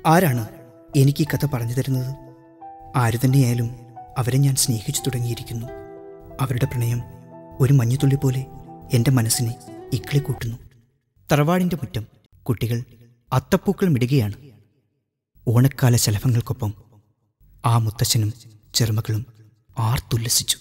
ആരാണ് എനിക്ക് ഈ കഥ പറഞ്ഞു തരുന്നത് ആര് തന്നെയായാലും അവരെ ഞാൻ സ്നേഹിച്ചു തുടങ്ങിയിരിക്കുന്നു അവരുടെ പ്രണയം ഒരു മഞ്ഞുതുള്ളി പോലെ എൻ്റെ മനസ്സിനെ ഇക്കിളി കൂട്ടുന്നു തറവാടിൻ്റെ മുറ്റം കുട്ടികൾ അത്തപ്പൂക്കൾ മിടുകയാണ് ഓണക്കാല ശലഭങ്ങൾക്കൊപ്പം ആ മുത്തച്ഛനും ചെറുമകളും ആർത്തുല്ലസിച്ചു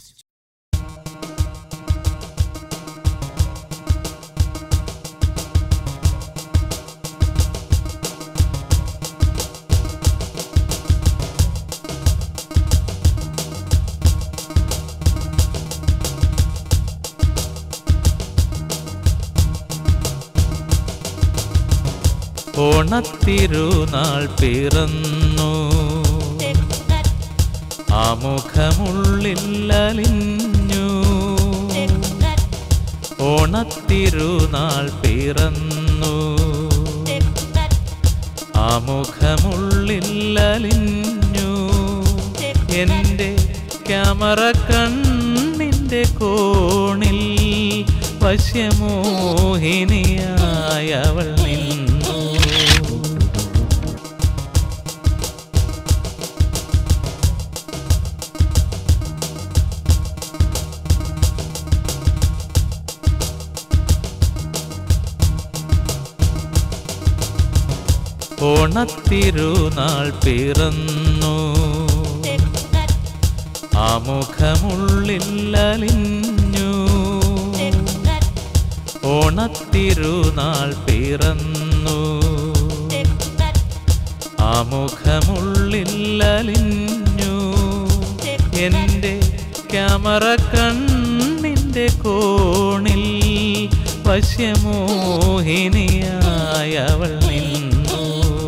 ഓണത്തിരുനാൾ പിറന്നു ആമുഖമുള്ളില്ലലിഞ്ഞു ഓണത്തിരുനാൾ പിറന്നു ആമുഖമുള്ളില്ലലിഞ്ഞു എൻ്റെ ക്യാമറ കണ്ണിൻ്റെ കോണിൽ വശ്യമോഹിനിയായ അവൾ നിന്നു ഓണത്തിരുനാൾ പിറന്നു ആമുഖമുള്ളില്ലലിഞ്ഞു ഓണത്തിരുനാൾ പിറന്നു ആമുഖമുള്ളില്ലലിഞ്ഞു എൻ്റെ ക്യാമറ കണ്ണിൻ്റെ കോണിൽ വശ്യമോഹിനിയായ അവൾ നിന്നു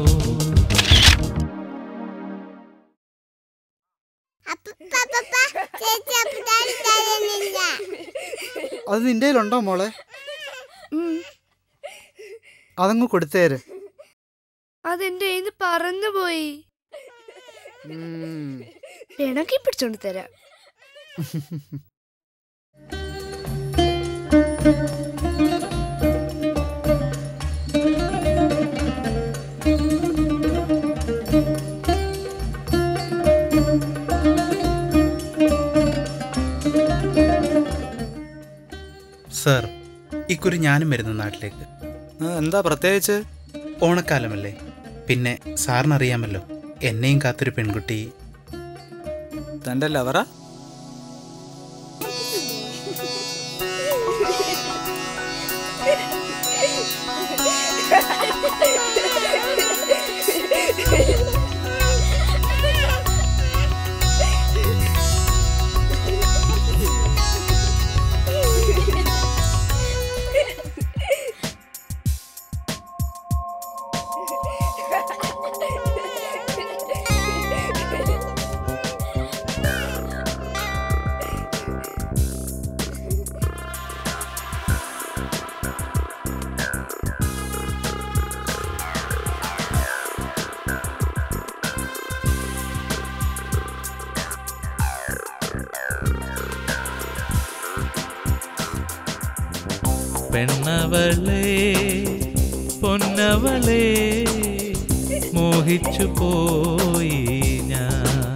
ചേച്ചി അപ്പുതാടി തരുന്നില്ല അത് നിന്റെ കയ്യിലുണ്ടോ മോളെ അതങ്ങ് കൊടുത്തേര് അതെന്റെ കയ്യിന്ന് പറന്നുപോയി ഉം. വേണമെങ്കിൽ പിടിച്ചോണ്ട് തരാം സാർ ഇക്കുറി ഞാനും വരുന്നു നാട്ടിലേക്ക് ആ, എന്താ പ്രത്യേകിച്ച് ഓണക്കാലമല്ലേ പിന്നെ സാറിനറിയാമല്ലോ എന്നെയും കാത്തൊരു പെൺകുട്ടി തന്റെ ലവറ പെണ്ണവളെ പൊന്നവളെ മോഹിച്ചു പോയി ഞാൻ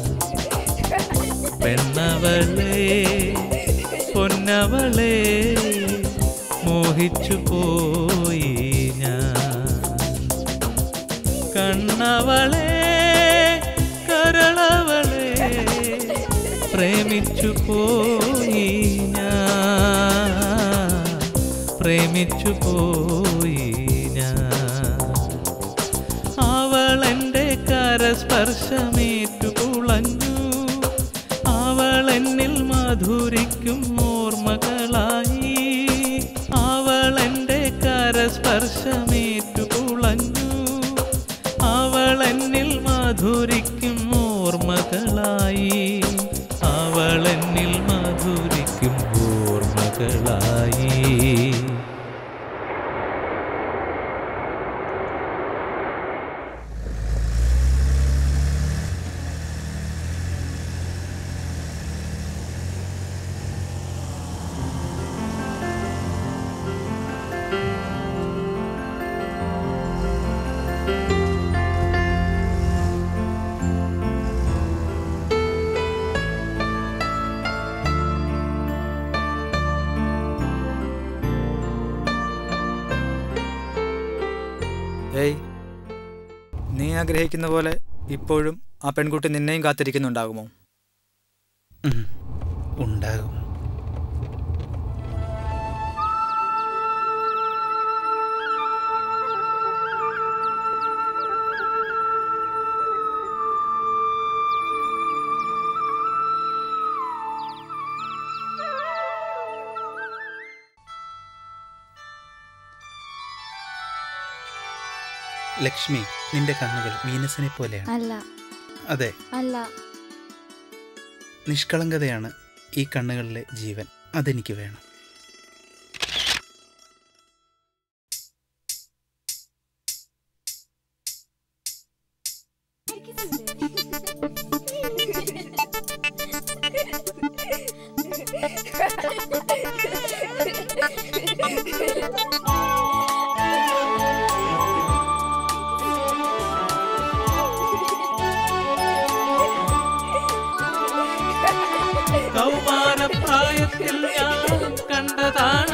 പെണ്ണവളെ പൊന്നവളെ മോഹിച്ചു പോയി ഞാൻ കണ്ണവളെ കരളവളെ പ്രേമിച്ചു പോയി ഞാൻ പ്രേമിച്ചു പോയി ഞാൻ അവളെൻ്റെ കരസ്പർശമേറ്റു കുളഞ്ഞു അവളെന്നിൽ മധുരിക്കും ഓർമ്മകളായി അവളെൻ്റെ കരസ്പർശമേറ്റു കുളഞ്ഞു അവളെന്നിൽ മധുരിക്കും ഓർമ്മകളായി അവളെന്നിൽ മധുരിക്കും ഓർമ്മകളായി നീ ആഗ്രഹിക്കുന്ന പോലെ ഇപ്പോഴും ആ പെൺകുട്ടി നിന്നെയും കാത്തിരിക്കുന്നുണ്ടാകുമോ ഉം. ഉണ്ടാകും ലക്ഷ്മി നിന്റെ കണ്ണുകൾ വീനസിനെ പോലെയാണ് അല്ല അതെ അല്ല നിഷ്കളങ്കതയാണ് ഈ കണ്ണുകളിലെ ജീവൻ അതെനിക്ക് വേണം കൗമാരപ്രായത്തിൽ ഞാൻ കണ്ടതാണ്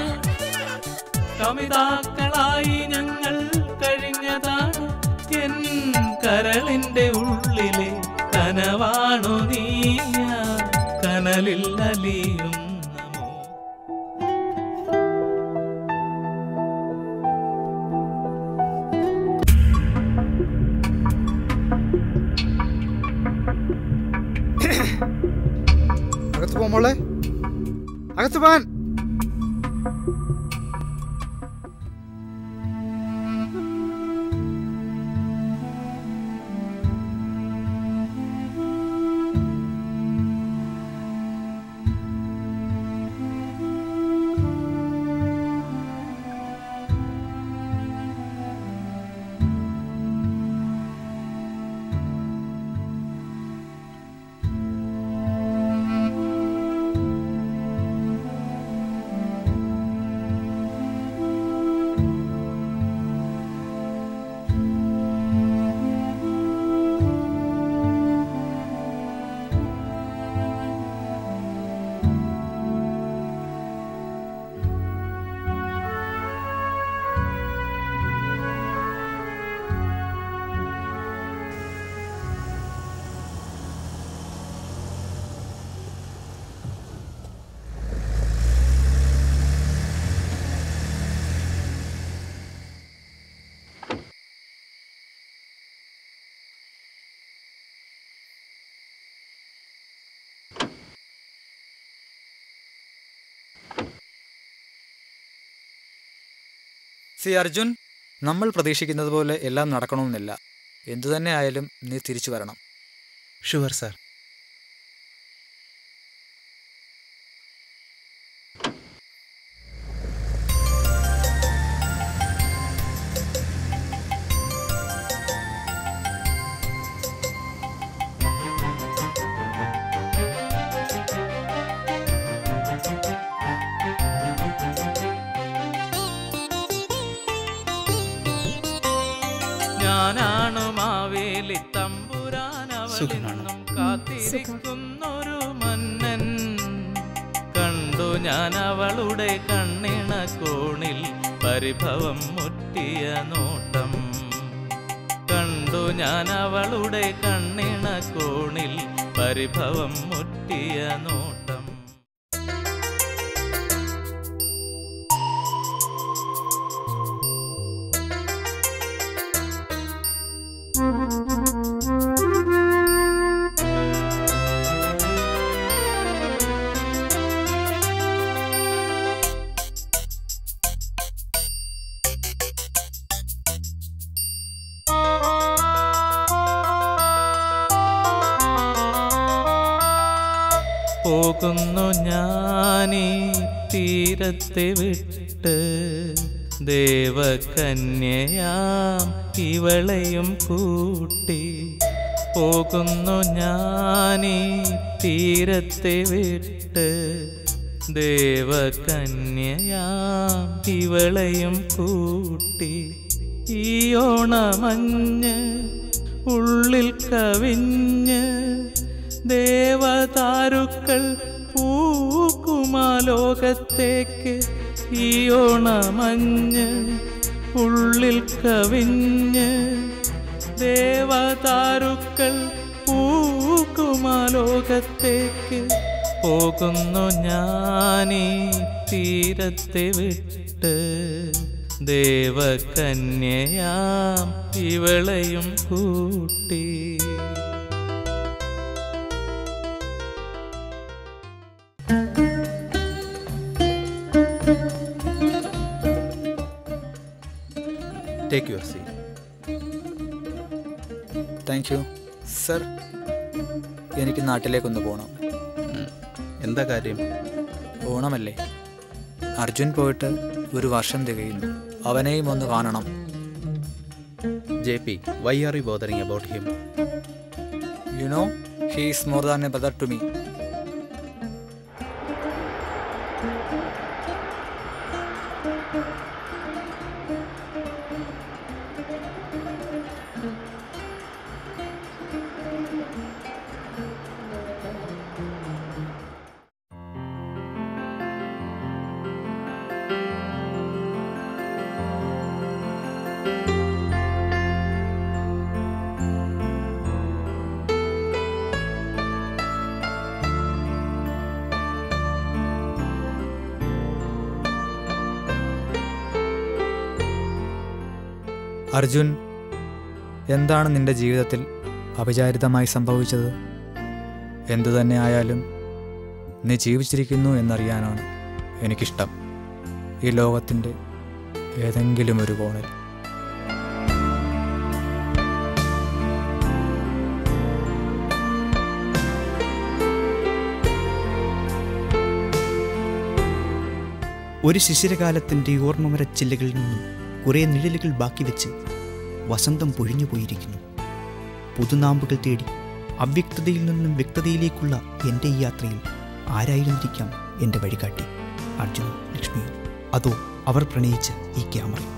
കമിതാക്കളായി ഞങ്ങൾ കഴിഞ്ഞതാണ് എൻ കരളിന്റെ ഉള്ളിലെ കനവാണു നീ ഞാൻ കനലിൽ അലിയുന്ന മോ അകത്ത് പോ മോളെ അകത്ത് പോവാൻ സി അർജുൻ നമ്മൾ പ്രതീക്ഷിക്കുന്നത് പോലെ എല്ലാം നടക്കണമെന്നില്ല എന്തു തന്നെ ആയാലും നീ തിരിച്ചു വരണം ഷുവർ സാർ ഞാനാണ് മാവേലി തമ്പുരാൻ സുഖമാണോ? അവനെന്നും കാത്തിരിക്കുന്നൊരു മന്നൻ കണ്ടു ഞാൻ അവളുടെ കണ്ണിണ കോണിൽ പരിഭവം മുറ്റിയ നോട്ടം കണ്ടു ഞാൻ അവളുടെ കണ്ണിണ കോണിൽ പരിഭവം മുറ്റിയ നോട്ടം പോകുന്നു ഞാനീ തീരത്തെ വിട്ട് ദേവകന്യയാം ഇവളെയും കൂട്ടി പോകുന്നു ഞാനീ തീരത്തെ വിട്ട് ദേവകന്യയാം ഇവളെയും കൂട്ടി ഈ ഓണമഞ്ഞ് ഉള്ളിൽ കവിഞ്ഞ് ദേവതാരുക്കൾ പൂക്കുമാലോകത്തേക്ക് ഈ ഓണമഞ്ഞ് ഉള്ളിൽ കവിഞ്ഞ് ദേവതാരുക്കൾ പൂക്കുമാലോകത്തേക്ക് പോകുന്നു ഞാനീ തീരത്തെ വിട്ട് ദേവകന്യയാം ഇവളെയും കൂട്ടി take your seat thank you sir എനിക്ക് നാട്ടിലേക്കൊന്ന് പോകണം എന്താ കാര്യം ഓണമല്ലേ അർജുൻ പോയിട്ട് ഒരു വർഷം തികയുന്നു അവനെയും ഒന്ന് കാണണം J P why are you bothering about him you know he is more than a brother to me Arjun എന്താണ് നിന്റെ ജീവിതത്തിൽ അവിചാരിതമായി സംഭവിച്ചത് എന്തു തന്നെ ആയാലും നീ ജീവിച്ചിരിക്കുന്നു എന്നറിയാനാണ് എനിക്കിഷ്ടം ഈ ലോകത്തിൻ്റെ ഏതെങ്കിലും ഒരു കോണിൽ ഒരു ശിശിരകാലത്തിൻ്റെ ഓർമ്മമരച്ചില്ലകളിൽ നിന്നും കുറേ നിഴലുകൾ ബാക്കി വെച്ച് വസന്തം പൊഴിഞ്ഞു പോയിരിക്കുന്നു പുതുനാമ്പുകൾ തേടി അവ്യക്തതയിൽ നിന്നും വ്യക്തതയിലേക്കുള്ള എൻ്റെ ഈ യാത്രയിൽ ആരായിരുന്നിരിക്കാം എൻ്റെ വഴികാട്ടി അർജുനോ ലക്ഷ്മിയോ അതോ അവർ പ്രണയിച്ച ഈ ക്യാമറ